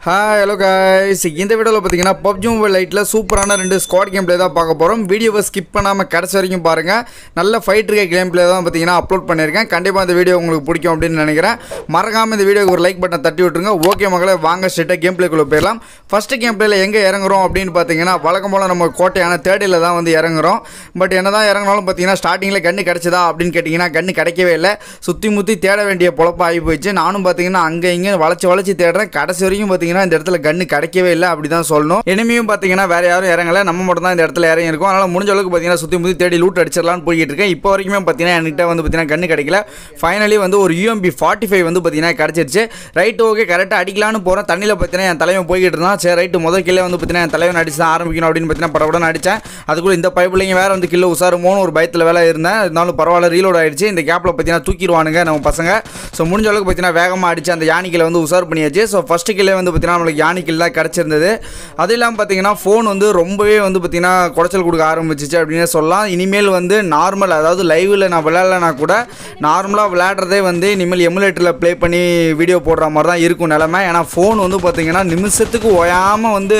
hi hello guys இந்த வீடியோவில் பார்த்தீங்கன்னா பப்ஜி மொபைல் லைட்டில் சூப்பரான ரெண்டு ஸ்குவாட் கேம் பிளே தான் பார்க்க போகிறோம் வீடியோவை ஸ்கிப் பண்ணாமல் கடைசி வரைக்கும் பாருங்கள் நல்ல ஃபைட் இருக்க கேம் பிளே தான் பார்த்தீங்கன்னா அப்லோட் பண்ணியிருக்கேன் கண்டிப்பாக இந்த வீடியோ உங்களுக்கு பிடிக்கும் அப்படின்னு நினைக்கிறேன் மறக்காமல் இந்த வீடியோக்கு ஒரு லைக் பட்டன் தட்டி விட்டுருங்க ஓகே மகளே வாங்க ஸ்ட்ரெட்டாக கேம் பிளேக்குள்ளே போயிடலாம் ஃபஸ்ட்டு கேம் பிளேயில் எங்கே இறங்குறோம் அப்படின்னு பார்த்தீங்கன்னா வழக்கம் போல் நம்ம கோட்டையான தேர்டில் தான் வந்து இறங்குறோம் பட் என்ன தான் இறங்கினாலும் பார்த்தீங்கன்னா ஸ்டார்டிங்கில் கன்று கிடச்சதா அப்படின்னு கேட்டிங்கன்னா கன்று கிடைக்கவே இல்லை சுற்றி முற்றி தேட வேண்டிய பொழப்பு ஆகி போயிடுச்சு நானும் பார்த்தீங்கன்னா அங்கே இங்கே வளைச்சி வளைச்சி தேடுறேன் கடைசி வரைக்கும் பார்த்தீங்கன்னா இந்த இடத்துல கன்று கிடைக்கவே இல்லை அப்படி தான் சொல்லணும் இனிமையும் பார்த்தீங்கன்னா வேற யாரும் இறங்கல நம்ம மட்டும் தான் இந்த இடத்துல இறங்கி இருக்கோம் அதனால் முடிஞ்ச அளவுக்கு பார்த்தீங்கன்னா சுற்றி முற்றி தேடி லூட் அடிச்சிடலாம்னு போய்கிட்டு இருக்கேன் இப்போ வரைக்குமே பார்த்தீங்கன்னா என்கிட்ட வந்து பார்த்தீங்கன்னா கன்று கிடைக்கல ஃபைனலி வந்து ஒரு யூஎம்பி ஃபார்ட்டி ஃபைவ் வந்து பார்த்தீங்கன்னா கிடச்சிருச்சு ரைட் ஓகே கரெக்டாக அடிக்கலான்னு போகிறேன் தண்ணியில் பார்த்தீங்கன்னா என் தலைவன் போய்கிட்டு இருந்தான் சரி ரைட்டு முதல் கில்லே வந்து பார்த்தீங்கன்னா என் தலைவன் அடிச்சு தான் ஆரம்பிக்கணும் அப்படின்னு பார்த்தீங்கன்னா படப்படன்னு அடித்தேன் அதுக்குள்ள இந்த பைப்புலைங்க வேற வந்து கிலோ உசாருமோன்னு ஒரு பயத்தில் வேலை இருந்தேன் இருந்தாலும் பரவாயில்ல ரீலோட் ஆயிடுச்சு இந்த கேப்பில் பார்த்தீங்கன்னா தூக்கிடுவானுங்க நம்ம பசங்க ஸோ முடிஞ்ச அளவுக்கு பார்த்தீங்கன்னா வேகமாக அடிச்சு அந்த யானிக்கில் வந்து உசார் பண்ணியாச்சு ஸோ ஃபஸ்ட்டு கில்லே வந்து பார்த்தீங்கன்னா நம்மளுக்கு யானிக்கில் தான் கிடச்சிருந்தது அது இல்லாமல் பார்த்தீங்கன்னா ஃபோன் வந்து ரொம்பவே வந்து பார்த்தீங்கன்னா குடைச்சல் கொடுக்க ஆரம்பிச்சிச்சு அப்படின்னு சொல்லலாம் இனிமேல் வந்து நார்மல் அதாவது லைவில் நான் விளையாடலனா கூட நார்மலாக விளையாடுறதே வந்து இனிமேல் எமுலேட்டரில் ப்ளே பண்ணி வீடியோ போடுற மாதிரி தான் இருக்கும் நிலமை ஏன்னா ஃபோன் வந்து பார்த்தீங்கன்னா நிமிஷத்துக்கு ஓயாமல் வந்து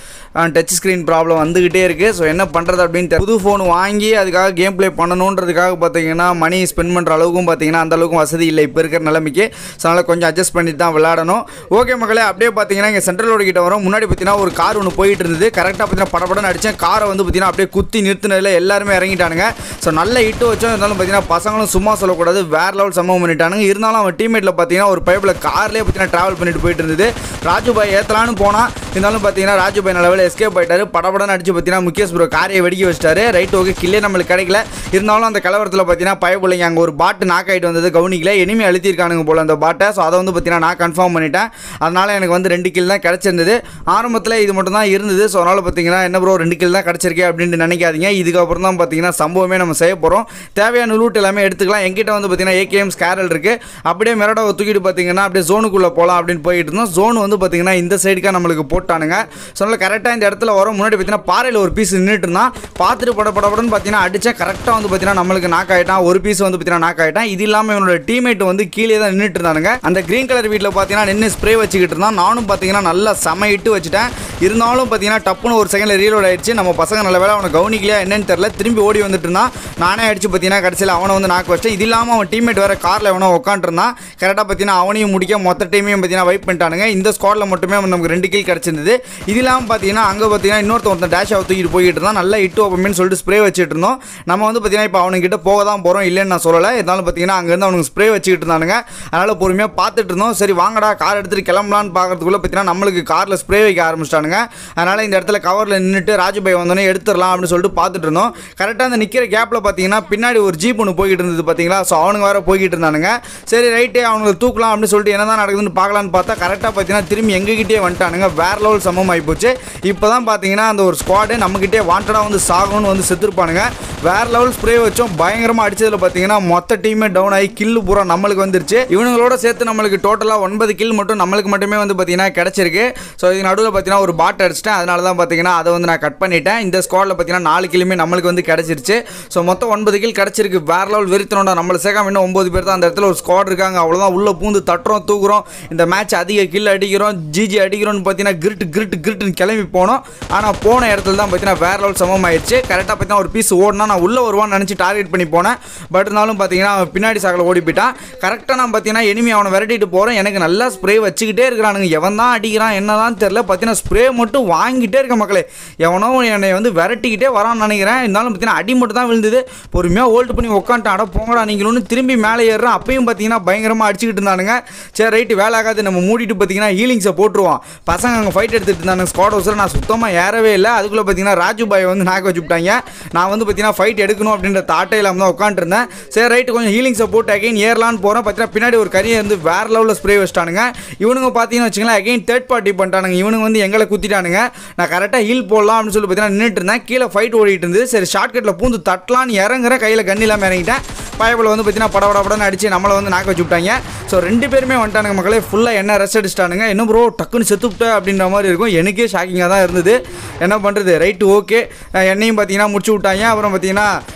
டச் ஸ்க்ரீன் ப்ராப்ளம் வந்துக்கிட்டே இருக்குது ஸோ என்ன பண்ணுறது அப்படின்ட்டு புது ஃபோன் வாங்கி அதுக்காக கேம் ப்ளே பண்ணணுன்றதுக்காக பார்த்தீங்கன்னா மணி ஸ்பெண்ட் பண்ணுற அளவுக்கும் பார்த்தீங்கன்னா அந்த அளவுக்கும் வசதி இல்லை இப்போ இருக்கிற நிலைமைக்கு ஸோ அதனால் கொஞ்சம் அட்ஜஸ்ட் பண்ணி தான் விளையாடணும் ஓகே மக்களே அப்படியே பார்த்தீங்கன்னா இங்கே சென்ட்ரல் ரோடு கிட்ட வரும் முன்னாடி பார்த்தீங்கன்னா ஒரு கார் ஒன்று போயிட்டு இருந்தது கரெக்டாக பார்த்தீங்கன்னா படப்படன்னு அடித்தேன் காரை வந்து பார்த்தீங்கன்னா அப்படியே குத்தி நிறுத்தினதில் எல்லாருமே இறங்கிட்டானுங்க ஸோ நல்ல ஹிட்டு வச்சோம் இருந்தாலும் பார்த்தீங்கன்னா பசங்களும் சும்மா சொல்லக்கூடாது வேற லெவல் சம்பவம் பண்ணிட்டானுங்க இருந்தாலும் அவன் டீம்மேட்டில் பார்த்தீங்கன்னா ஒரு பைப்பில் கார்லேயே பார்த்தீங்கன்னா ட்ராவல் பண்ணிட்டு போயிட்டு இருந்தது ராஜுபாய் ஏற்றலான்னு போனால் இருந்தாலும் பார்த்தீங்கன்னா ராஜுபாய் நல்ல வேலை எஸ்கேப் ஆயிட்டாரு படபடன்னு அடிச்சு பார்த்தீங்கன்னா முகேஷ் ப்ரோ காரியை வெடிக்க வச்சிட்டாரு ரைட் ஓகே கில்லே நம்மளுக்கு கிடைக்கல இருந்தாலும் அந்த கலவரத்தில் பார்த்தீங்கன்னா பயப்பிள்ளைங்க அங்கே ஒரு பாட்டு நாக் ஆகிட்டு வந்தது கவனிக்கல இனிமே அழுத்திருக்கானுங்க போல அந்த பாட்டை ஸோ அதை வந்து பார்த்தீங்கன்னா நான் கன்ஃபார்ம் பண்ணிட்டேன் அதனால் எனக்கு வந்து ரெண்டு கில் தான் கிடச்சிருந்தது ஆரம்பத்தில் இது மட்டும் தான் இருந்தது ஸோ அதனால் பார்த்தீங்கன்னா என்ன ப்ரோ ரெண்டு கில் தான் கிடச்சிருக்கே அப்படின்ட்டு நினைக்காதீங்க இதுக்கப்புறம் தான் பார்த்தீங்கன்னா சம்பவமே நம்ம செய்ய போகிறோம் தேவையான லூட் எல்லாமே எடுத்துக்கலாம் எங்கிட்ட வந்து பார்த்தீங்கன்னா ஏகேஎம் ஸ்கேரல் இருக்குது அப்படியே மிரடாவை தூக்கிட்டு பார்த்தீங்கன்னா அப்படியே ஜோனுக்குள்ளே போகலாம் அப்படின்னு போயிட்டு இருந்தோம் ஜோன் வந்து பார்த்தீங்கன்னா இந்த சைடுக்காக நம்மளுக்கு போட்டானுங்க ஸோ அதனால் கரெக்டாக இந்த இடத்துல வரும் முன்னாடி பார்த்தீங்கன்னா பாறையில் ஒரு பீஸ் நின்றுட்டு இருந்தான் பார்த்துட்டு பட படப்படன்னு பார்த்தீங்கன்னா அடிச்சா கரெக்டாக வந்து பார்த்தீங்கன்னா நம்மளுக்கு நாக் ஆகிட்டான் ஒரு பீஸ் வந்து பார்த்தீங்கன்னா நாக் ஆகிட்டான் இது இல்லாமல் இவனோட டீமேட் வந்து கீழே தான் நின்றுட்டு இருந்தானுங்க அந்த க்ரீன் கலர் வீட்டில் பார்த்தீங்கன்னா நின்று ஸ்ப்ரே வச்சுக்கிட்டு இருந்தான் நானும் பார்த்தீங்கன்னா நல்லா செம இட்டு வச்சுட்டேன் இருந்தாலும் பார்த்தீங்கன்னா டப்புன்னு ஒரு செகண்டில் ரீலோட் ஆயிடுச்சு நம்ம பசங்க நல்ல வேலை அவனை கவனிக்கலையா என்னன்னு தெரில திரும்பி ஓடி வந்துட்டு இருந்தான் நானே அடிச்சு பார்த்தீங்கன்னா கடைசியில் அவனை வந்து நாக்கு வச்சிட்டேன் இது இல்லாமல் அவன் டீம்மேட் வேறு காரில் எவனோ உட்காந்துருந்தான் கரெக்டாக பார்த்தீங்கன்னா அவனையும் முடிக்க மொத்த டீமையும் பார்த்தீங்கன்னா வைப் பண்ணிட்டானுங்க இந்த ஸ்குவாடில் மட்டுமே நமக்கு ரெண்டு கில் கிடச்சிருந்தது இது இல்லாமல் பார்த்தீங்கன்னா அங்கே பார்த்தீங்கன்னா இன்னொருத்த ஒருத்தன் டேஷ் தூக்கிட்டு போய்கிட்டு இருந்தான் நல்லா இட்டு ஓப்பன் சொல்லிட்டு ஸ்ப்ரே வச்சுட்டு இருந்தோம் நம்ம வந்து பார்த்தீங்கன்னா இப்போ அவனுக்கிட்ட போக தான் போகிறோம் இல்லைன்னு நான் சொல்லலை இருந்தாலும் பார்த்தீங்கன்னா அங்கேருந்து அவனுக்கு ஸ்ப்ரே வச்சுக்கிட்டு இருந்தானுங்க அதனால் பொறுமையாக பார்த்துட்டு இருந்தோம் சரி வாங்கடா கார் எடுத்துகிட்டு கிளம்பலான்னு பார்க்கறதுக்குள்ளே பார்த்தீங்கன்னா நம்மளுக்கு காரில் ஸ்ப்ரே வைக்க ஆரம்பிச்சிட்டானுங்க அதனால் இந்த இடத்துல கவரில் நின்றுட்டு ராஜுபாய் வந்தோடனே எடுத்துடலாம் அப்படின்னு சொல்லிட்டு பார்த்துட்டு இருந்தோம் கரெக்டாக அந்த நிற்கிற கேப்பில் பார்த்தீங்கன்னா பின்னாடி ஒரு ஜீப் ஒன்று போய்கிட்டு இருந்தது பார்த்தீங்களா ஸோ அவனுங்க வேறு போய்கிட்டு இருந்தானுங்க சரி ரைட்டே அவனுக்கு தூக்கலாம் அப்படின்னு சொல்லிட்டு என்ன தான் நடக்குதுன்னு பார்க்கலான்னு பார்த்தா கரெக்டாக பார்த்தீங்கன்னா திரும்பி எங்ககிட்டே வந்துட்டானுங்க வேற லெவல் சமம் ஆகிப்போச்சு இப்போ தான் பார்த்தீங்கன்னா அந்த ஒரு ஸ்குவாடு நம்மகிட்டே வாண்டடாக வந்து சாகணும்னு வந்து செத்துருப்பானுங்க வேற லெவல் ஸ்ப்ரே வச்சோம் பயங்கரமாக அடிச்சதில் பார்த்தீங்கன்னா மொத்த டீமே டவுன் ஆகி கில்லு பூரா நம்மளுக்கு வந்துருச்சு இவனுங்களோட சேர்த்து நம்மளுக்கு டோட்டலாக ஒன்பது கில் மட்டும் நம்மளுக்கு மட்டுமே வந்து பார்த்தீங்கன்னா கிடச்சிருக்கு ஸோ இது நடுவில் பார்த்தீங்கன்னா ஒரு பாட் அடிச்சிட்டேன் அதனால தான் பார்த்தீங்கன்னா அதை வந்து நான் கட் பண்ணிட்டேன் இந்த ஸ்குவாடில் பார்த்தீங்கன்னா நாலு கிலுமே நம்மளுக்கு வந்து கிடச்சிருச்சு ஸோ மொத்தம் ஒன்பது கில் கிடச்சிருக்கு வேற லெவல் வெறித்தனோட நம்மளை சேர்க்காம இன்னும் ஒம்பது பேர் தான் அந்த இடத்துல ஒரு ஸ்குவாட் இருக்காங்க அவ்வளோதான் உள்ளே பூந்து தட்டுறோம் தூக்குறோம் இந்த மேட்ச் அதிக கில் அடிக்கிறோம் ஜிஜி அடிக்கிறோம்னு பார்த்தீங்கன்னா கிரிட்டு கிரிட்டு கிரிட்டுன்னு கிளம்பி போனோம் ஆனால் போன இடத்துல தான் பார்த்தீங்கன்னா வேற லெவல் சமம் ஆயிடுச்சு கரெக்டாக பார்த்தீங்கன்னா ஒரு பீஸ் ஓடினா நான் உள்ளே வருவான்னு நினச்சி டார்கெட் பண்ணி போனேன் பட் இருந்தாலும் பார்த்தீங்கன்னா அவன் பின்னாடி சாக்கில் ஓடி போயிட்டான் கரெக்டாக நான் பார்த்தீங்கன்னா எனிமி அவனை விரட்டிட்டு போகிறேன் எனக்கு நல்லா ஸ்ப்ரே வச்சுக்கிட்டே இருக்கிறானுங்க எவன் தான் அடிக்கிறான் என்ன தான் தெரில பார்த்தீங்கன்னா ஸ்ப்ரே மட்டும் வாங்கிட்டே இருக்க மக்களே எவனோ என்னை வந்து விரட்டிக்கிட்டே வரான்னு நினைக்கிறேன் இருந்தாலும் பார்த்தீங்கன்னா அடி மட்டும் தான் விழுந்தது பொறுமையாக ஹோல்ட் பண்ணி உட்காந்துட்டான் அட போங்கடா நீங்களும் திரும்பி மேலே ஏறுறோம் அப்பயும் பார்த்தீங்கன்னா பயங்கரமாக அடிச்சுக்கிட்டு இருந்தானுங்க சரி ரைட்டு வேலை ஆகாது நம்ம மூடிட்டு பார்த்தீங்கன்னா ஹீலிங்ஸை போட்டுருவோம் பசங்க அங்கே ஃபைட் எடுத்துகிட்டு இருந்தாங்க ஸ்குவாட் ஹவுஸில் நான் சுத்தமாக ஏறவே இல்லை அதுக்குள்ளே பார்த்தீங்கன்னா ராஜு பாய் வந்து நாக்க வச்சுட்டாங்க நான் வந்து பார்த்தீங்கன்னா ஃபைட் எடுக்கணும் அப்படின்ற தாட்டே இல்லாமல் தான் உட்காந்துருந்தேன் சரி ரைட்டு கொஞ்சம் ஹீலிங்ஸை போட்டு அகைன் ஏறலான்னு போகிறேன் பார்த்தீங்கன்னா பின்னாடி ஒரு கரியை வந்து வேற லெவலில் ஸ்ப்ரே வச்சிட்டானுங்க இவனுங்க பார்த்தீங்கன்னு வச்சுங்களேன் அகைன் தேர்ட் பார்ட்டி பண்ணிட்டானுங்க இவனுங்க வந்து எங்களை குத்திட்டானுங்க நான் கரெக்டாக ஹீல் போடலாம் அப்படின்னு சொல்லி பார்த்தீங்கன்னா நின்றுட்டு இருந்தேன் கீழே ஃபைட் ஓடிட்டு இருந்தது சரி ஷார்ட்கட்டில் பூந்து தட்டலான்னு இறங்குற கையில் கண்ணி இல்லாமல் இறங்கிட்டேன் பயபில் வந்து பார்த்தீங்கன்னா பட பட படன்னு அடிச்சு நம்மளை வந்து நாக்க வச்சு விட்டாங்க ஸோ ரெண்டு பேருமே வந்துட்டானுங்க மக்களே ஃபுல்லாக என்ன ரெஸ்ட் அடிச்சிட்டானுங்க என்ன ப்ரோ டக்குன்னு செத்துவிட்ட அப்படின்ற மாதிரி இருக்கும் எனக்கே ஷாக்கிங்காக தான் இருந்தது என்ன பண்ணுறது ரைட்டு ஓகே என்னையும் பார்த்தீங்கன்னா முடிச்சு விட்டாங்க அப்புறம் பார்த்தீங்கன்னா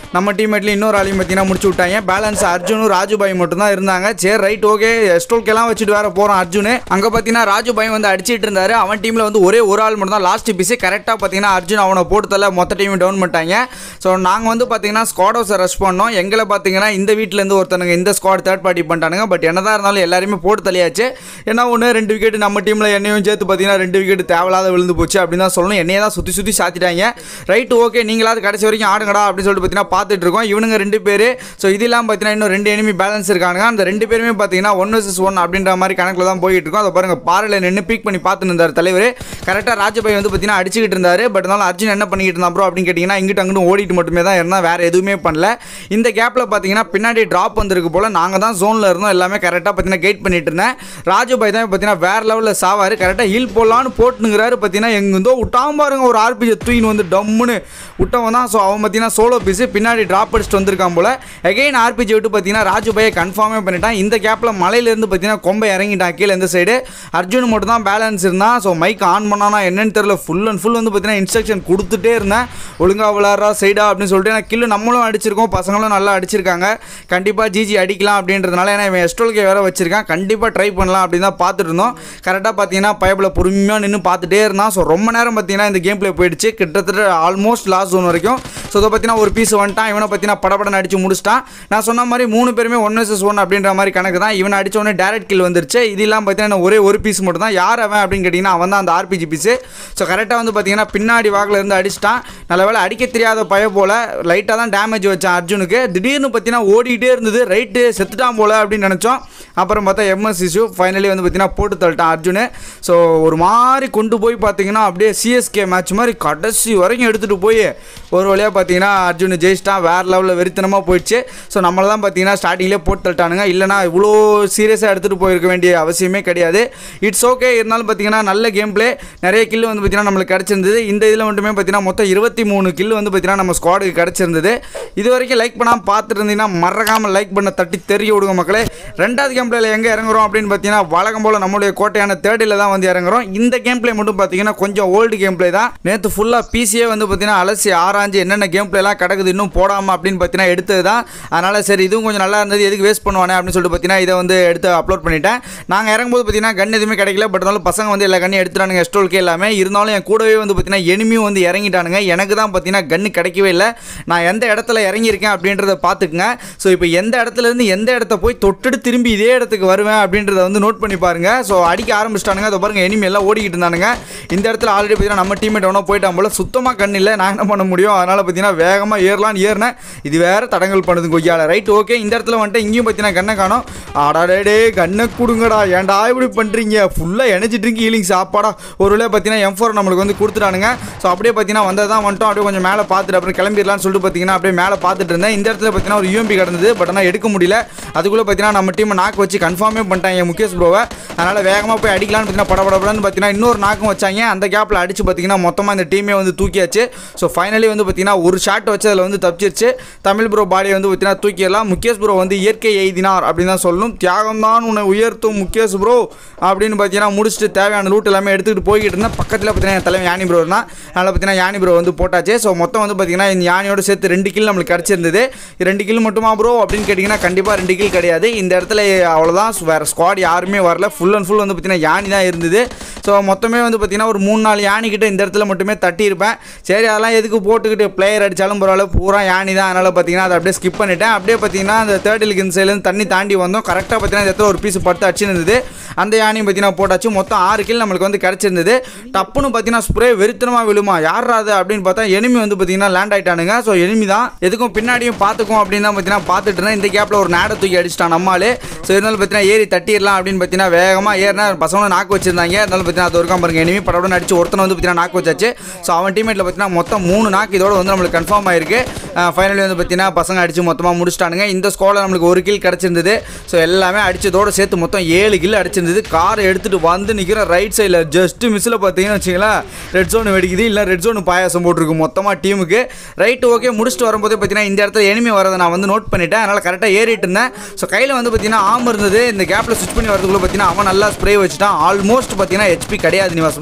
நம்ம டீம்மேட்லேயும் இன்னொரு ஆளையும் பார்த்தீங்கன்னா முடிச்சு விட்டாங்க பேலன்ஸ் அர்ஜுனும் ராஜுபாய் மட்டும் தான் இருந்தாங்க சரி ரைட் ஓகே எஸ்டோல்கெல்லாம் வச்சுட்டு வேற போகிறான் அர்ஜுன் அங்கே பார்த்தீங்கன்னா ராஜுபாய் வந்து அடிச்சிட்டு இருந்தாரு அவன் டீமில் வந்து ஒரே ஒரு ஆள் மட்டும் தான் லாஸ்ட் பிசி கரெக்டாக பார்த்தீங்கன்னா அர்ஜுன் அவனை போட்டு தள்ள மொத்த டீம் டவுன் பண்ணிட்டாங்க ஸோ நாங்கள் வந்து பார்த்தீங்கன்னா ஸ்குவாட் ஹவுஸை ரஷ் பண்ணோம் எங்களை பார்த்தீங்கன்னா இந்த வீட்டிலேருந்து ஒருத்தனுங்க இந்த ஸ்குவாட் தேர்ட் பார்ட்டி பண்ணிட்டானுங்க பட் என்னதான் இருந்தாலும் எல்லாருமே போட்டு தள்ளியாச்சு ஏன்னா ஒன்று ரெண்டு விக்கெட் நம்ம டீமில் என்னையும் சேர்த்து பார்த்தீங்கன்னா ரெண்டு விக்கெட் தேவையில்லாத விழுந்து போச்சு அப்படின்னு தான் சொல்லணும் என்னையே தான் சுற்றி சுற்றி சாத்திட்டாங்க ரைட் ஓகே நீங்களாவது கடைசி வரைக்கும் ஆடுங்கடா அப்படின்னு சொல்லிட்டு பார்த்தீங்கன்னா பார்த்துட்டு இருக்கோம் இவனுங்க ரெண்டு பேர் ஸோ இதெல்லாம் பார்த்தீங்கன்னா இன்னும் ரெண்டு எனிமி பேலன்ஸ் இருக்கானுங்க அந்த ரெண்டு பேருமே பார்த்தீங்கன்னா ஒன் வர்சஸ் ஒன் அப்படின்ற மாதிரி கணக்கில் தான் போயிட்டு இருக்கோம் அதை பாருங்க பாறையில் நின்று பீக் பண்ணி பார்த்துட்டு இருந்தார் தலைவர் கரெக்டாக ராஜபாய் வந்து பார்த்தீங்கன்னா அடிச்சுக்கிட்டு இருந்தாரு பட் இருந்தாலும் அர்ஜுன் என்ன பண்ணிக்கிட்டு இருந்தா ப்ரோ அப்படின்னு கேட்டிங்கன்னா இங்கிட்டு அங்கிட்டு ஓடிட்டு மட்டுமே தான் இருந்தால் வேறு எதுவுமே பண்ணல இந்த கேப்பில் பார்த்தீங்கன்னா பின்னாடி ட்ராப் வந்திருக்கு போல் நாங்கள் தான் ஜோனில் இருந்தோம் எல்லாமே கரெக்டாக பார்த்தீங்கன்னா கெயிட் பண்ணிட்டு இருந்தேன் ராஜபாய் தான் பார்த்தீங்கன்னா வேறு லெவலில் சாவார் கரெக்டாக ஹீல் போடலான்னு போட்டுனுங்கிறாரு பார்த்தீங்கன்னா எங்கேருந்தோ விட்டாம பாருங்க ஒரு ஆர்பிஜி தூக்கின்னு வந்து டம்முன்னு விட்டவன் தான் ஸோ அவன் பார்த்தீங்கன்னா சோலோ பீஸு பின்னாடி ட்ராப் அடிச்சுட்டு வந்திருக்கான் போல் எகைன் ஆர்பிஜி விட்டு பார்த்தீங்கன்னா ராஜுபாயை கன்ஃபார்மே பண்ணிட்டான் இந்த கேப்பில் மலையிலேருந்து பார்த்தீங்கன்னா கொம்பை இறங்கிட்டான் கீழே இந்த சைடு அர்ஜுன் மட்டும் தான் பேலன்ஸ் இருந்தான் ஸோ மைக் ஆன் பண்ணானா என்னன்னு தெரியல ஃபுல் அண்ட் ஃபுல் வந்து பார்த்தீங்கன்னா இன்ஸ்ட்ரக்ஷன் கொடுத்துட்டே இருந்தேன் ஒழுங்கா விளாட்றா சைடா அப்படின்னு சொல்லிட்டு நான் கில்லு நம்மளும் அடிச்சிருக்கோம் பசங்களும் நல்லா அடிச்சிருக்காங்க கண்டிப்பாக ஜிஜி அடிக்கலாம் அப்படின்றதுனால ஏன்னா இவன் எஸ்டோல்கே வேற வச்சிருக்கான் கண்டிப்பாக ட்ரை பண்ணலாம் அப்படின்னு தான் பார்த்துட்டு இருந்தோம் கரெக்டாக பார்த்தீங்கன்னா பைப்பில் பொறுமையாக நின்று பார்த்துட்டே இருந்தான் ஸோ ரொம்ப நேரம் பார்த்தீங்கன்னா இந்த கேம் ப்ளே போயிடுச்சு கிட்டத்தட்ட ஆல்மோஸ்ட் லாஸ்ட் ஜோன் வரைக்கும் ஸோ இதை பார்த்தீங்கன்னா ஒரு பீஸ் வந்துட்டான் இவனை பார்த்தீங்கன்னா படப்படம் அடிச்சு முடிச்சிட்டான் நான் சொன்ன மாதிரி மூணு பேருமே ஒன் வர்சஸ் ஒன் அப்படின்ற மாதிரி கணக்கு தான் இவனை அடிச்ச உடனே டேரக்ட் கில் வந்துருச்சு இதெல்லாம் பார்த்தீங்கன்னா ஒரே ஒரு பீஸ் மட்டும் தான் யார் அவன் அப்படின்னு கேட்டிங்கன்னா அவன் தான் அந்த ஆர்பிஜி பீஸு ஸோ கரெக்டாக வந்து பார்த்தீங்கன்னா பின்னாடி வாக்கில் இருந்து அடிச்சிட்டான் நல்ல வேளை அடிக்க தெரியாத பய போல் லைட்டாக தான் டேமேஜ் வச்சான் அர்ஜுனுக்கு திடீர்னு பார்த்தீங்கன்னா ஓடிட்டே இருந்தது ரைட்டு செத்துட்டான் போல அப்படின்னு நினச்சோம் அப்புறம் பார்த்தா எம்எஸ் இஷ்யூ ஃபைனலி வந்து பார்த்தீங்கன்னா போட்டு தள்ளிட்டான் அர்ஜுனு ஸோ ஒரு மாதிரி கொண்டு போய் பார்த்தீங்கன்னா அப்படியே சிஎஸ்கே மேட்ச் மாதிரி கடைசி வரைக்கும் எடுத்துகிட்டு போய் ஒரு வழியாக பார்த்தீங்கன்னா அர்ஜுன் ஜெயிச்சிட்டான் வேறு லெவலில் வெறித்தனமாக போயிடுச்சு ஸோ நம்மளை தான் பார்த்தீங்கன்னா ஸ்டார்டிங்லேயே போட்டு தள்ளிட்டானுங்க இல்லைனா இவ்வளோ சீரியஸாக எடுத்துகிட்டு போயிருக்க வேண்டிய அவசியமே கிடையாது இட்ஸ் ஓகே இருந்தாலும் பார்த்தீங்கன்னா நல்ல கேம் ப்ளே நிறைய கில் வந்து பார்த்தீங்கன்னா நம்மளுக்கு கிடச்சிருந்தது இந்த இதில் மட்டுமே பார்த்தீங்கன்னா மொத்தம் இருபத்தி மூணு கில் வந்து பார்த்தீங்கன்னா நம்ம ஸ்குவாடுக்கு கிடச்சிருந்தது இது வரைக்கும் லைக் பண்ணாமல் பார்த்துட்டு இருந்தீங்கன்னா மறக்காமல் லைக் பண்ண தட்டி தெரிய விடுங்க மக்களே ரெண்டாவது கேம் பிளேல எங்கே இறங்குறோம் அப்படின்னு பார்த்தீங்கன்னா வழக்கம் போல் நம்மளுடைய கோட்டையான தேர்டில் தான் வந்து இறங்குறோம் இந்த கேம் பிளே மட்டும் பார்த்தீங்கன்னா கொஞ்சம் ஓல்டு கேம் பிளே தான் நேற்று ஃபுல்லாக பிசியே வந்து பார்த்தீங்கன்னா அலசி ஆராய்ஞ்சு என்னென்ன கேம் பிளேலாம் கிடக்குது இன்னும் போடாமல் அப்படின்னு பார்த்தீங்கன்னா எடுத்தது தான் அதனால் சரி இதுவும் கொஞ்சம் நல்லா இருந்தது எதுக்கு வேஸ்ட் பண்ணுவானே அப்படின்னு சொல்லிட்டு பார்த்தீங்கன்னா இதை வந்து எடுத்து அப்லோட் பண்ணிட்டேன் நாங்கள் இறங்கும்போது பார்த்தீங்கன்னா கன் எதுவுமே கிடைக்கல பட் இருந்தாலும் பசங்க வந்து எல்லா கண்ணையும் எடுத்துட்டானுங்க எஸ்டோல்கே எல்லாமே இருந்தாலும் என் கூடவே வந்து பார்த்தீங்கன்னா எனிமியும் வந்து இறங்கிட்டானுங்க எனக்கு தான் பார்த்தீங்கன்னா கன்று கிடைக்கவே இல்லை நான் எந்த இடத்துல இறங்கியிருக்கேன் அப்படின்றத பார்த்துக்குங்க ஸோ இப்போ எந்த இடத்துல இருந்து எந்த இடத்த போய் தொட்டுட்டு திரும்பி இதே இடத்துக்கு வருவேன் அப்படின்றத வந்து நோட் பண்ணி பாருங்க ஸோ அடிக்க ஆரம்பிச்சிட்டானுங்க அதை பாருங்க எனிமி எல்லாம் ஓடிக்கிட்டு இருந்தானுங்க இந்த இடத்துல ஆல்ரெடி பார்த்தீங்கன்னா நம்ம டீமேட் ஒன்றா போயிட்டான் போல சுத்தமாக கண் இல்லை நான் என்ன பண்ண முடியும் அதனால் பார்த்தீங்கன்னா வேகமாக ஏறலான்னு ஏறினேன் இது வேற தடங்கல் பண்ணுது கொய்யால ரைட் ஓகே இந்த இடத்துல வந்துட்டு இங்கேயும் பார்த்தீங்கன்னா கண்ணை காணும் ஆடாடே கண்ணை கொடுங்கடா ஏன்டா இப்படி பண்ணுறீங்க ஃபுல்லாக எனர்ஜி ட்ரிங்க் ஹீலிங் சாப்பாடா ஒரு வேளை பார்த்தீங்கன்னா எம் ஃபோர் நம்மளுக்கு வந்து கொடுத்துட்டானுங்க ஸோ அப்படியே பார்த்தீங்கன்னா வந்தது தான் வந்துட்டோம் அப்படியே கொஞ்சம் மேலே பார்த்துட்டு அப்புறம் கிளம்பிடலாம்னு சொல்லிட்டு பார்த்தீங்கன்னா அப்படியே மேலே பார்த்துட்டு இருந்தேன் இந்த இடத்துல பார்த்தீங்கன்னா ஒரு யூஎம்பி கிடந்தது பட் ஆனால் எடுக்க முடியல அதுக்குள்ளே பார்த்தீங்கன்னா நம்ம டீமை நாக்கு வச்சு கன்ஃபார்மே பண்ணிட்டாங்க முகேஷ் ப்ரோவை அதனால் வேகமாக போய் அடிக்கலாம்னு பார்த்தீங்கன்னா படபடபடன்னு பார்த்தீங்கன்னா இன்னொரு நாக்கும் வச்சாங்க அந்த கேப்பில் அடிச்சு பார்த்தீங்கன்னா மொத்தமாக இந்த டீமே வந்து தூக்கியாச்சு ஸோ ஃபைனலி வந்து பார்த்தீங்கன்னா ஒரு ஷாட் வச்சு அதில் வந்து தப்பிச்சிருச்சு தமிழ் ப்ரோ பாடியை வந்து பார்த்தீங்கன்னா தூக்கிடலாம் முகேஷ் ப்ரோ வந்து இயற்கை எய்தினார் அப்படின்னு தான் சொல்லணும் தியாகம் தான் உன்னை உயர்த்தும் முகேஷ் ப்ரோ அப்படின்னு பார்த்தீங்கன்னா முடிச்சுட்டு தேவையான ரூட் எல்லாமே எடுத்துக்கிட்டு போய்கிட்டு இருந்தேன் பக்கத்தில் பார்த்தீங்கன்னா என் தலைவன் யானி ப்ரோ தான் அதனால் பார்த்தீங்கன்னா யானி ப்ரோ வந்து போட்டாச்சு ஸோ மொத்தம் வந்து பார்த்தீங்கன்னா இந்த யானியோட சேர்த்து ரெண்டு கில் நம்மளுக்கு கிடச்சிருந்தது ரெண்டு கில் மட்டுமா ப்ரோ அப்படின்னு கேட்டிங்கன்னா கண்டிப்பாக ரெண்டு கில் கிடையாது இந்த இடத்துல அவ்வளோதான் வேறு ஸ்குவாட் யாருமே வரல ஃபுல் அண்ட் ஃபுல் வந்து பார்த்தீங்கன்னா யானி தான் இருந்தது ஸோ மொத்தமே வந்து பார்த்தீங்கன்னா ஒரு மூணு நாலு யானிக்கிட்ட இந்த இடத்துல மட்டுமே தட்டியிருப்பேன் சரி அதெல்லாம் எதுக்கு போட்டுக்கிட்டு பிளேயர் அடித்தாலும் பரவாயில்ல பூரா யானி தான் அதனால் பார்த்தீங்கன்னா அதை அப்படியே ஸ்கிப் பண்ணிட்டேன் அப்படியே பார்த்தீங்கன்னா அந்த தேர்ட் இலுக்கு சைட்லேருந்து தண்ணி தாண்டி வந்தோம் கரெக்டாக பார்த்தீங்கன்னா இந்த இடத்துல ஒரு பீஸ் படுத்து அடிச்சிருந்தது அந்த யானையும் பார்த்தீங்கன்னா போட்டாச்சு மொத்தம் ஆறு கில் நம்மளுக்கு வந்து கிடச்சிருந்தது டப்புன்னு பார்த்தீங்கன்னா ஸ்ப்ரே வெறித்தனமாக விழுமா யார் அது அப்படின்னு பார்த்தா எனிமி வந்து பார்த்தீங்கன்னா லேண்ட் ஆயிட்டானுங்க ஸோ எனிமி தான் எதுக்கும் பின்னாடியும் பார்த்துக்கும் அப்படின்னு தான் பார்த்தீங்கன்னா பார்த்துட்டு இருந்தேன் இந்த கேப்பில் ஒரு நேடை தூக்கி அடிச்சிட்டான் நம்மால் ஸோ இருந்தாலும் பார்த்தீங்கன்னா ஏறி தட்டிடலாம் அப்படின்னு பார்த்தீங்கன்னா வேகமாக ஏறினா பசங்களும் நாக்கு வச்சிருந்தாங்க இருந்தாலும் பார்த்தீங்கன்னா அது ஒருக்கா பாருங்க எனிமி படப்படம் அடிச்சு ஒருத்தனை வந்து பார்த்தீங்கன்னா நாக்கு வச்சாச்சு ஸோ அவன் டீமேட்டில் பார்த்தீங்கன்னா மொத்தம் மூணு நாக்கு இதோட வந்து நம்மளுக்கு கன்ஃபார்ம் ஆயிருக்கு ஃபைனலி வந்து பார்த்தீங்கன்னா பசங்க அடிச்சு மொத்தமாக முடிச்சிட்டானுங்க இந்த ஸ்கோரில் நம்மளுக்கு ஒரு கில் கிடச்சிருந்தது ஸோ எல்லாமே அடிச்சதோட சேர்த்து மொத்தம் ஏழு கில் அடிச்சிருந்தது காரை எடுத்துகிட்டு வந்து நிற்கிற ரைட் சைடில் ஜஸ்ட் மிஸ்ஸில் பார்த்தீங்கன்னா வச்சுங்களேன் ரெட் ஜோன் வெடிக்குது இல்லை ரெட் ஜோன் பாயாசம் போட்டிருக்கு மொத்தமாக டீமுக்கு ரைட் ஓகே முடிச்சுட்டு வரும்போது பார்த்தீங்கன்னா இந்த இடத்துல எனிமி வரதை நான் வந்து நோட் பண்ணிட்டேன் அதனால் கரெக்டாக ஏறிட்டு இருந்தேன் ஸோ கையில் வந்து பார்த்தீங்கன்னா ஆம் இருந்தது இந்த கேப்பில் ஸ்விட்ச் பண்ணி வரதுக்குள்ளே பார்த்தீங்கன்னா அவன் நல்லா ஸ்ப்ரே வச்சுட்டான் ஆல்மோஸ்ட் பார்த்தீங்கன்னா ஹெச்பி கிடையாது நிவாஸ் ப்ரோ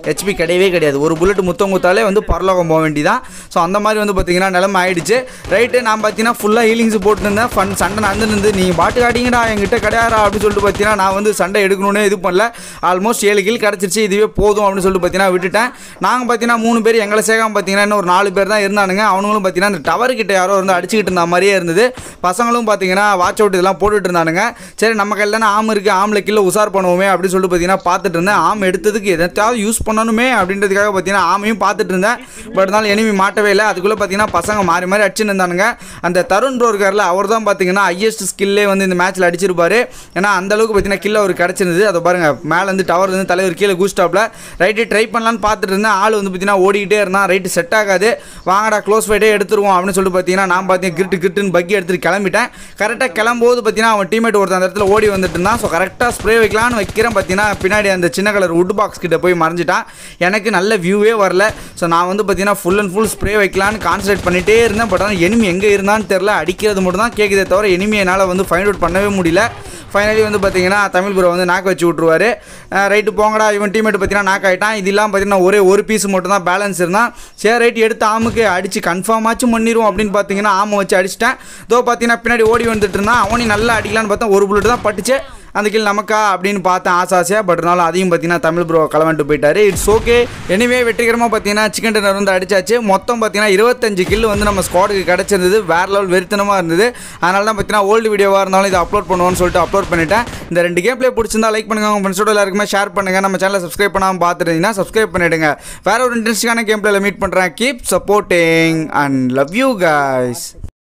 ஹெச்பி கிடையவே கிடையாது ஒரு புல்லட் முத்தம் குத்தாலே வந்து பரலோகம் போக வேண்டியதான் ஸோ அந்த மாதிரி வந்து பார்த்தீங்கன்னா நிலமை ஆயிடுச்சு ரைட்டு நான் பார்த்தீங்கன்னா ஃபுல்லாக ஹீலிங்ஸ் போட்டுருந்தேன் ஃபன் சண்டை நடந்துருந்து நீங்கள் பாட்டு காட்டிங்கடா என்கிட்ட கிடையாதா அப்படின்னு சொல்லிட்டு பார்த்தீங்கன்னா நான் வந்து சண்டை எடுக்கணும்னு இது பண்ணல ஆல்மோஸ்ட் ஏழு கில் கிடச்சிருச்சு இதுவே போதும் அப்படின்னு சொல்லிட்டு பார்த்தீங்கன்னா விட்டுட்டேன் நாங்கள் பார்த்தீங்கன்னா மூணு பேர் எங்களை சேர்க்காம பார்த்தீங்கன்னா இன்னும் ஒரு நாலு பேர் தான் இருந்தானுங்க அவனுங்களும் பார்த்தீங்கன்னா இந்த டவர் கிட்ட யாரோ வந்து அடிச்சுக்கிட்டு இருந்த மாதிரியே இருந்தது பசங்களும் பார்த்தீங்கன்னா வாட்ச் அவுட் இதெல்லாம் போட்டுட்டு இருந்தானுங்க சரி நம்ம கையில் தானே ஆம் இருக்குது ஆமில் கில்ல உசார் பண்ணுவோமே அப்படின்னு சொல்லிட்டு பார்த்தீங்கன்னா பார்த்துட்டு இருந்தேன் ஆம் எடுத்ததுக்கு எதாவது யூஸ் பண்ணணுமே அப்படின்றதுக்காக பார்த்தீங்கன்னா ஆமையும் பார்த்துட்டு இருந்தேன் பட் இருந்தாலும் எனிமி மாட்டவே இல்லை அதுக்குள்ளே பார்த்தீங்கன்னா பசங்க மாறி மாறி அடிச்சுன்னு இருந்தானுங்க அந்த தருண் ப்ரோ இருக்கார்ல அவர் தான் பார்த்தீங்கன்னா ஹையஸ்ட் ஸ்கில்லே வந்து இந்த மேட்ச்சில் அடிச்சிருப்பாரு ஏன்னா அந்த அளவுக்கு பார்த்தீங்கன்னா கில்ல அவர் கிடச்சிருந்தது அதை பாருங்க மேலே வந்து டவர் வந்து தலைவர் கீழே கூஸ்டாப்பில் ரைட்டு ட்ரை பண்ணலான்னு பார்த்துட்டு இருந்தேன் ஆள் வந்து பார்த்தீங்கன்னா ஓடிக்கிட்டே இருந்தான் ரைட்டு செட் ஆகாது வாங்கடா க்ளோஸ் ஃபைட்டே எடுத்துருவோம் அப்படின்னு சொல்லிட்டு பார்த்தீங்கன்னா நான் பார்த்தீங்கன்னா கிரிட்டு கிரிட்டுன்னு பக்கி எடுத்துட்டு கிளம்பிட்டேன் கரெக்டாக கிளம்போது பார்த்தீங்கன்னா அவன் டீமேட் ஒருத்தன் அந்த இடத்துல ஓடி வந்துட்டு இருந்தான் ஸோ கரெக்டாக ஸ்ப்ரே வைக்கலான்னு வைக்கிறேன் பார்த்தீங்கன்னா பின்னாடி அந்த சின்ன கலர் வுட் பாக்ஸ் கிட்ட போய் மறைஞ்சிட்டான் எனக்கு நல்ல வியூவே வரல ஸோ நான் வந்து பார்த்தீங்கன்னா ஃபுல் அண்ட் ஃபுல் ஸ்ப்ரே வைக்கலான்னு கான்சன்ட்ரேட் பண்ணிகிட்டே இருந்தேன் பட் ஆனால் எனிமி எங்கே இருந்தான்னு தெரில அடிக்கிறது மட்டும் தான் கேட்குதே தவிர எனிமி என்னால் வந்து ஃபைண்ட் அவுட் பண்ணவே முடியல ஃபைனலி வந்து பார்த்தீங்கன்னா தமிழ் ப்ரோ வந்து நாக்கு வச்சு விட்ருவாரு ரைட்டு போங்கடா இவன் டீமேட் பார்த்தீங்கன்னா நாக் ஆகிட்டான் இது இல்லாமல் பார்த்தீங்கன்னா ஒரே ஒரு பீஸ் மட்டும் தான் பேலன்ஸ் இருந்தான் சரி ரைட் எடுத்து ஆமுக்கு அடித்து கன்ஃபார்ம் ஆச்சும் பண்ணிடுவோம் அப்படின்னு பார்த்தீங்கன்னா ஆமை வச்சு அடிச்சிட்டேன் இதோ பார்த்தீங்கன்னா பின்னாடி ஓடி வந்துட்டு இருந்தான் அவனையும் நல்லா அடிக்கலான்னு பார்த்தா ஒரு புல்லட் தான் பட்டுச்சு அந்த கில் நமக்கா அப்படின்னு பார்த்தேன் ஆசை ஆசையாக பட் இருந்தாலும் அதையும் பார்த்தீங்கன்னா தமிழ் ப்ரோ கலவன்ட்டு போயிட்டாரு இட்ஸ் ஓகே எனிவே வெற்றிகரமாக பார்த்தீங்கன்னா சிக்கன் டின்னர் வந்து அடிச்சாச்சு மொத்தம் பார்த்தீங்கன்னா இருபத்தஞ்சு கில் வந்து நம்ம ஸ்குவாடுக்கு கிடச்சிருந்தது வேற லெவல் வெறித்தனமாக இருந்தது அதனால தான் பார்த்தீங்கன்னா ஓல்டு வீடியோவாக இருந்தாலும் இதை அப்லோட் பண்ணுவோம்னு சொல்லிட்டு அப்லோட் பண்ணிட்டேன் இந்த ரெண்டு கேம் ப்ளே பிடிச்சிருந்தா லைக் பண்ணுங்க உங்கள் ஃப்ரெண்ட்ஸோட எல்லாருக்குமே ஷேர் பண்ணுங்க நம்ம சேனலை சப்ஸ்கிரைப் பண்ணாமல் பார்த்துருந்தீங்கன்னா சப்ஸ்கிரைப் பண்ணிடுங்க வேற ஒரு இன்ட்ரெஸ்டிங்கான கேம் பிளேல மீட் பண்ணுறேன் keep supporting and love you guys